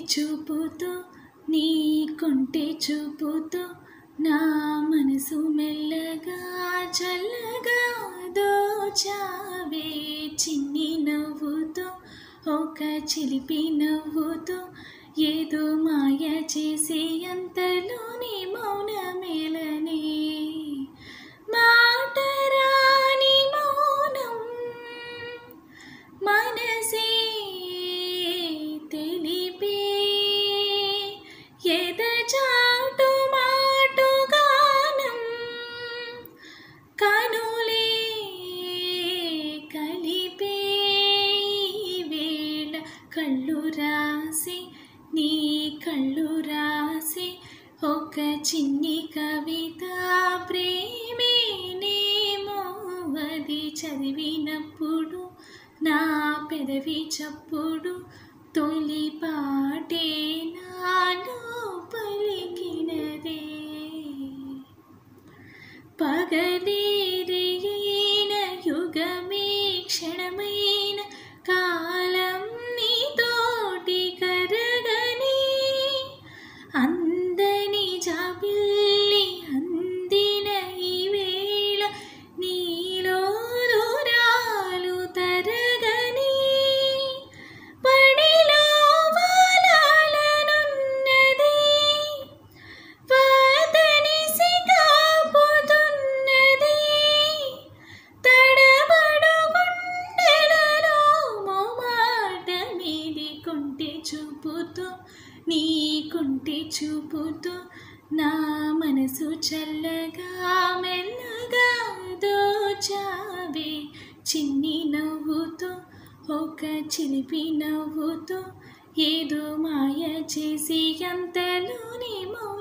చూపుతో నీ కొంటె చూపుతో నా మనసు మెల్లగా చల్లగా దోచావే చిన్ని నవ్వుతో ఒక చిలిపి నవ్వుతో ఏదో మాయ చేసి అంతలోని మౌనమేలనే మాటరాని మౌనం మనసే తెలిపే ఎదచాటు మాటుగానం కనులే కలిపే ఈ వేళ కళ్ళు రాసి నీ కళ్ళు రాసి ఒక చిన్ని కవిత ప్రేమేనేమో అది చదివినప్పుడు నా పెదవి చప్పుడు తొలి పాటే నాలో పలికినదే పగలేరైన యుగమే క్షణమైన కాలం నీతోటి కరగని అందని జాబిల్లి అందిన ఈ వేళ నీలో దూరాలు తరగని పడిలో వాలాలనున్నది వదనిసి కాపుతున్నది తడబడు గుండెలలో మోమాట మీది కొంటె చూపుతో నీ కొంటె చూపుతో నా మనసు చల్లగా మెల్లగా దోచావే చిన్ని నవ్వుతో ఒక చిలిపి నవ్వుతో ఏదో మాయ చేసి అంతలోని మౌన